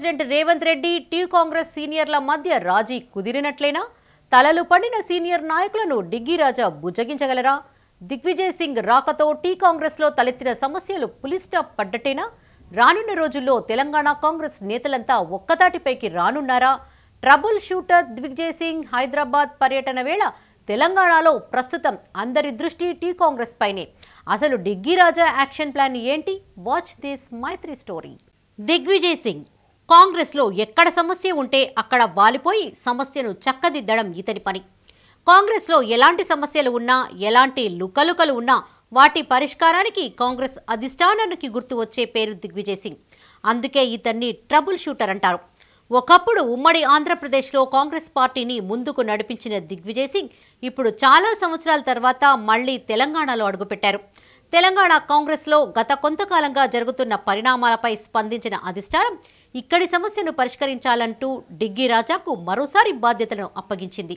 president Revanth Reddy T Congress సీనియర్ల మధ్య రాజీ కుదిరినట్లేనా తలలు పండిన సీనియర్ నాయకులను డిగ్గీ రాజా బుజ్జగించగలరా దిగ్విజయ్ సింగ్ రాకతో టీ కాంగ్రెస్లో తలెత్తిన సమస్యలు పులిస్టాప్ పడ్డట్టేనా రానున్న రోజుల్లో తెలంగాణ కాంగ్రెస్ నేతలంతా ఒక్కతాటిపైకి రానున్నారా ట్రబుల్ షూటర్ దిగ్విజయ్ సింగ్ హైదరాబాద్ పర్యటన వేళ తెలంగాణలో ప్రస్తుతం అందరి దృష్టి టీ కాంగ్రెస్ పైనే అసలు డిగ్గీ రాజా యాక్షన్ ప్లాన్ ఏంటి watch this Mythri story Digvijay Singh కాంగ్రెస్లో ఎక్కడ సమస్య ఉంటే అక్కడ వాలిపోయి సమస్యను చక్కదిద్దడం ఇతని పని కాంగ్రెస్లో ఎలాంటి సమస్యలు ఉన్నా ఎలాంటి లుకలుకలు ఉన్నా వాటి పరిష్కారానికి కాంగ్రెస్ అధిష్టానానికి గుర్తు వచ్చే పేరు దిగ్విజయ్ సింగ్ అందుకే ఇతన్ని ట్రబుల్ షూటర్ అంటారు ఒకప్పుడు ఉమ్మడి ఆంధ్రప్రదేశ్లో కాంగ్రెస్ పార్టీని ముందుకు నడిపించిన దిగ్విజయ్ సింగ్ ఇప్పుడు చాలా సంవత్సరాల తర్వాత మళ్లీ తెలంగాణలో అడుగుపెట్టారు తెలంగాణ కాంగ్రెస్లో గత కొంతకాలంగా జరుగుతున్న పరిణామాలపై స్పందించిన అధిష్టానం ఇక్కడి సమస్యను పరిష్కరించాలంటూ డిగ్గీ రాజాకు మరోసారి బాధ్యతలను అప్పగించింది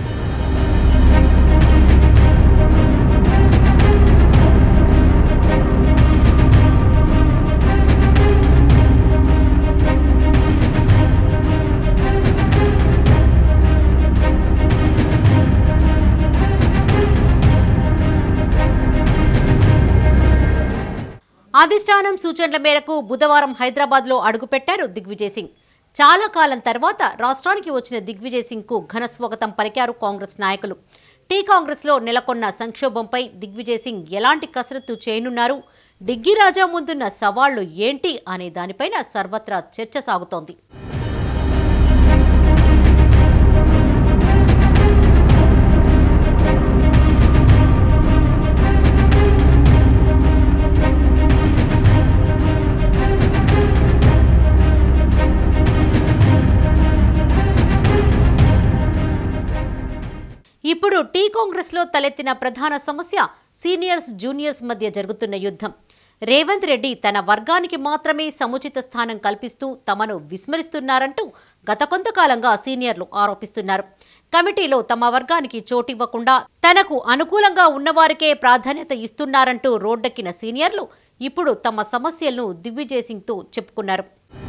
అధిష్టానం సూచనల మేరకు బుధవారం హైదరాబాద్లో అడుగుపెట్టారు దిగ్విజయ్ సింగ్ చాలా కాలం తర్వాత రాష్ట్రానికి వచ్చిన దిగ్విజయ్ సింగ్ కు ఘన స్వాగతం పలికారు కాంగ్రెస్ నాయకులు టీ కాంగ్రెస్లో నెలకొన్న సంక్షోభంపై దిగ్విజయ్ సింగ్ ఎలాంటి కసరత్తు చేయనున్నారు డిగ్గీ రాజా ముందున్న సవాళ్లు ఏంటి అనే దానిపైన సర్వత్రా చర్చ సాగుతోంది ఇప్పుడు టీ కాంగ్రెస్లో తలెత్తిన ప్రధాన సమస్య సీనియర్స్ జూనియర్స్ మధ్య జరుగుతున్న యుద్ధం రేవంత్ రెడ్డి తన వర్గానికి మాత్రమే సముచిత స్థానం కల్పిస్తూ తమను విస్మరిస్తున్నారంటూ గత కొంతకాలంగా సీనియర్లు ఆరోపిస్తున్నారు కమిటీలో తమ వర్గానికి చోటివ్వకుండా తనకు అనుకూలంగా ఉన్నవారికే ప్రాధాన్యత ఇస్తున్నారంటూ రోడ్డెక్కిన సీనియర్లు ఇప్పుడు తమ సమస్యలను దిగ్విజయ్ సింగ్తో చెప్పుకున్నారు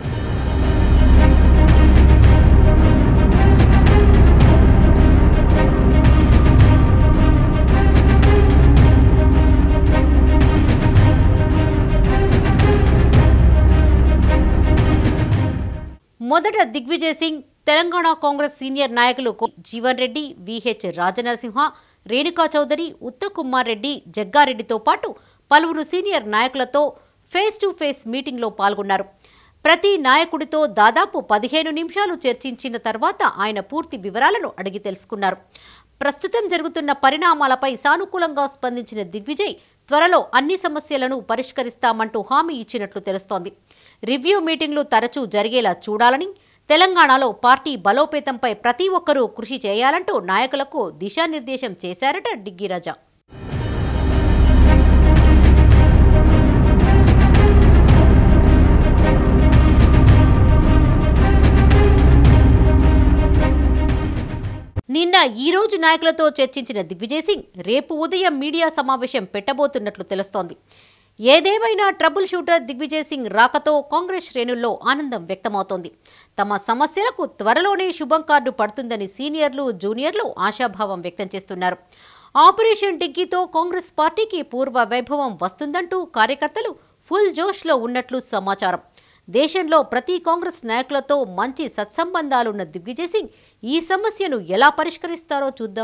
మొదట దిగ్విజయ్ సింగ్ తెలంగాణ కాంగ్రెస్ సీనియర్ నాయకులు జీవన్ రెడ్డి విహెచ్ రాజనరసింహ రేణుకా చౌదరి ఉత్తకుమార్ రెడ్డి జగ్గారెడ్డితో పాటు పలువురు సీనియర్ నాయకులతో ఫేస్ టు ఫేస్ మీటింగ్లో పాల్గొన్నారు ప్రతి నాయకుడితో దాదాపు పదిహేను నిమిషాలు చర్చించిన తర్వాత ఆయన పూర్తి వివరాలను అడిగి తెలుసుకున్నారు ప్రస్తుతం జరుగుతున్న పరిణామాలపై సానుకూలంగా స్పందించిన దిగ్విజయ్ త్వరలో అన్ని సమస్యలను పరిష్కరిస్తామంటూ హామీ ఇచ్చినట్లు తెలుస్తోంది రివ్యూ మీటింగ్లు తరచూ జరిగేలా చూడాలని తెలంగాణలో పార్టీ బలోపేతంపై ప్రతి ఒక్కరూ కృషి చేయాలంటూ నాయకులకు దిశానిర్దేశం చేశారట డిగ్గిరాజా నిన్న ఈ రోజు నాయకులతో చర్చించిన దిగ్విజయ్ సింగ్ రేపు ఉదయం మీడియా సమావేశం పెట్టబోతున్నట్లు తెలుస్తోంది ఏదేమైనా ట్రబుల్ షూటర్ దిగ్విజయ్ సింగ్ రాకతో కాంగ్రెస్ శ్రేణుల్లో ఆనందం వ్యక్తమవుతోంది తమ సమస్యలకు త్వరలోనే శుభం కార్డు పడుతుందని సీనియర్లు జూనియర్లు ఆశాభావం వ్యక్తం చేస్తున్నారు ఆపరేషన్ డిగ్గీతో కాంగ్రెస్ పార్టీకి పూర్వ వైభవం వస్తుందంటూ కార్యకర్తలు ఫుల్ జోష్లో ఉన్నట్లు సమాచారం దేశంలో ప్రతి కాంగ్రెస్ నాయకులతో మంచి సత్సంబంధాలున్న దిగ్విజయ్ సింగ్ ఈ సమస్యను ఎలా పరిష్కరిస్తారో చూద్దాం